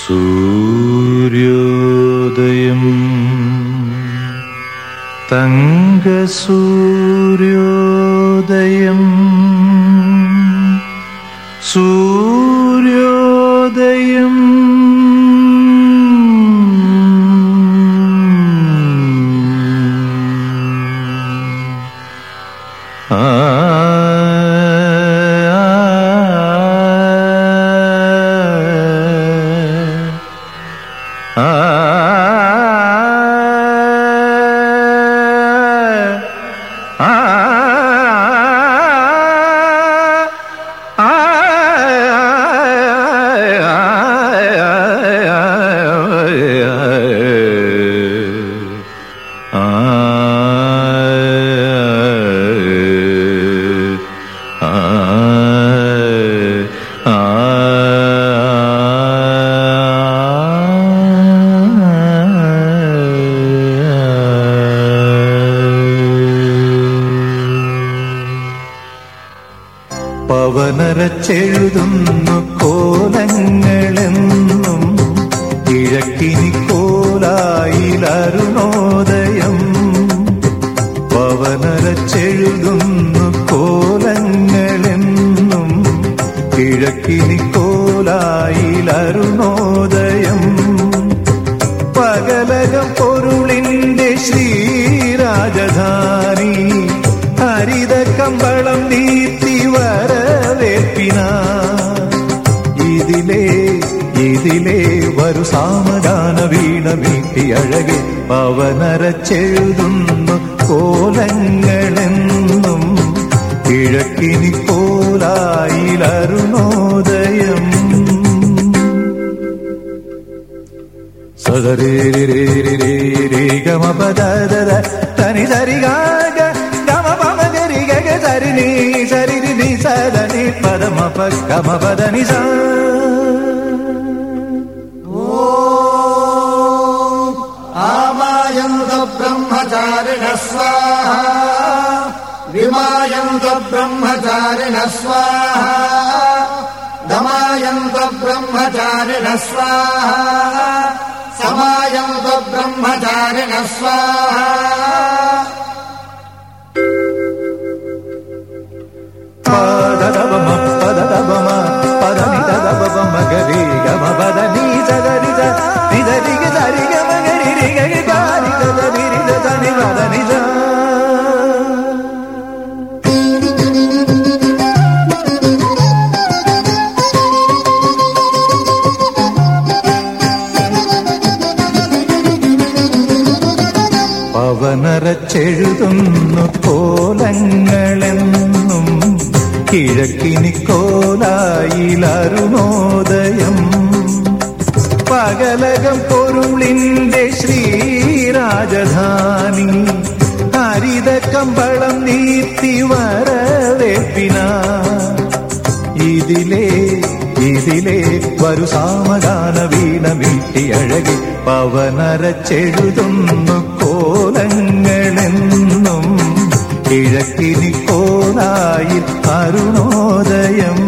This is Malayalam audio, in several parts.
സൂര്യോദയം തങ്കസൂര്യോദയം സൂര്യോദയം ആ പവനരച്ചെഴുതുന്നു കോലങ്ങളെന്നും കിഴക്കിനി കോലായിലരുണോദയം പവനരച്ചെഴുതുന്നു കോലങ്ങളെന്നും കിഴക്കിനി കോലായിലരുണോദയം പകലകം പൊരുളിന്റെ ശ്രീരാജധാനി ഹരിത കമ്പളം നീത്തി വരവേപ്പിന ഇതിലേ ഇതിലേ വരു സാമഗാന വീണ വീട്ടി അഴകെ പവനരച്ചെഴുതുന്നു കോലങ്ങളെന്നും കിഴക്കിനി കോലായിലരുണോദയം സദരേ ഗമ പദര തനി സരി ഗാഗ ഗമ പമ ഗരി ഗഗ സരി നീ സരി നി സദ നി പദ മ പ ഗമ പദ നി സ आमायन्त ब्रह्मचारिण स्वाहा विमायन्त ब्रह्मचारिण स्वाहा दमायन्त ब्रह्मचारिण स्वाहा समायन्त ब्रह्मचारिण स्वाहा പദ ദബ മ പദ ദബ മ പദ നി ദ ദബ മ ഗരി ഗമ പദ നി സദരി സ നി ദരി ഗ സരി ഗമ ഗരി രി ഗ ഗ ഗാരി ദ ദ രി രി ദ ദ നി പദ നി സ പവനരച്ചെഴുതുന്നു കോലങ്ങളെന്നും കിഴക്കിനി കോലായിലരുണോദയം പകലകം പൊരുളിന്റെ ശ്രീരാജധാനി ഹരിത കമ്പളം നീത്തി വരവേപ്പിന ഇതിലേ ഇതിലേ വരു സാമഗാന വീണ വീട്ടി അഴകി പവനരച്ചെഴുതുന്നു കോലങ്ങളെന്നും കിഴക്കിനി കോലായി അരുണോദയം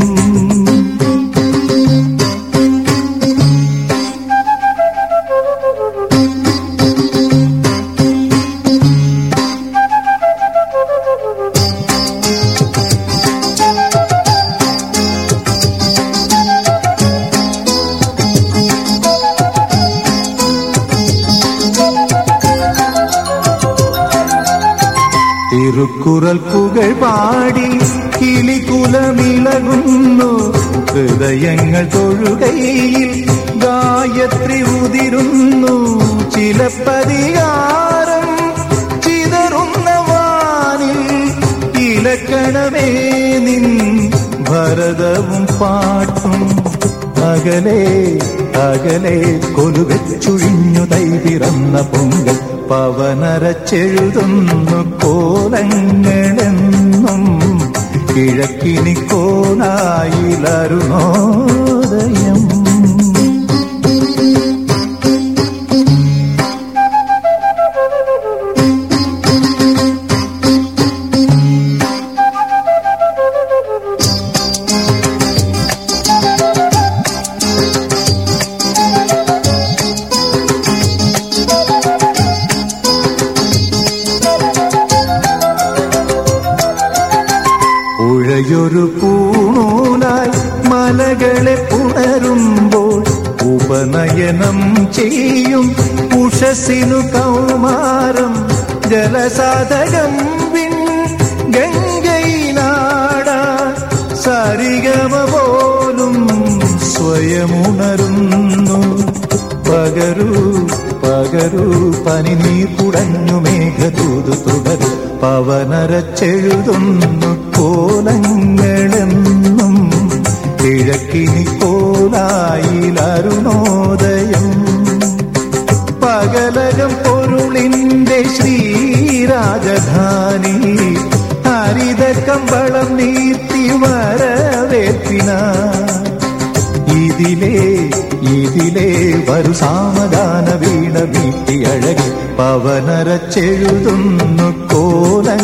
തിരുക്കുറൽ പുകൾ പാടി കിളികുലമിളകുന്നു ഹൃദയങ്ങൾ തൊഴുകയിൽ ഗായത്രി ഉതിരുന്നു ചിലപ്പതികാരം ചിതറുന്ന വാനിൽ ഇലക്കണമേ നിൻ ഭരതവും പാട്ടും അകലെ അകലെ കൊലുവെച്ചൊഴിഞ്ഞു തൈ പിറന്ന പൊങ്കൽ പവനരച്ചെഴുതുന്നു കോലങ്ങളെന്നും കിഴക്കിനി കോലായിലരുണോദയം ഉഷയൊരു പൂണൂലായി മലകളെ പുണരുമ്പോൾ ഉപനയനം ചെയ്യും ഉഷസിനു കൗമാരം ജലസാധകം വിൺ ഗംഗയിലാട സരിഗമ പോലും സ്വയമുണരുന്നു പകരൂ പകരൂ പനി നീ കുടഞ്ഞു മേഘതൂതു തുടരും പവനരച്ചെഴുതുന്നു കോലങ്ങളെന്നും കിഴക്കിനി കോലായിലരുണോദയം പകലകം പൊരുളിന്റെ ശ്രീരാജധാനി ഹരിത കമ്പളം നീത്തി വരവേൽപ്പിന ഇതിലേ ഇതിലേ വരു സാമദാന വീണ വീട്ടി അഴകി പവനരച്ചെഴുതുന്നു കോലങ്ങൾ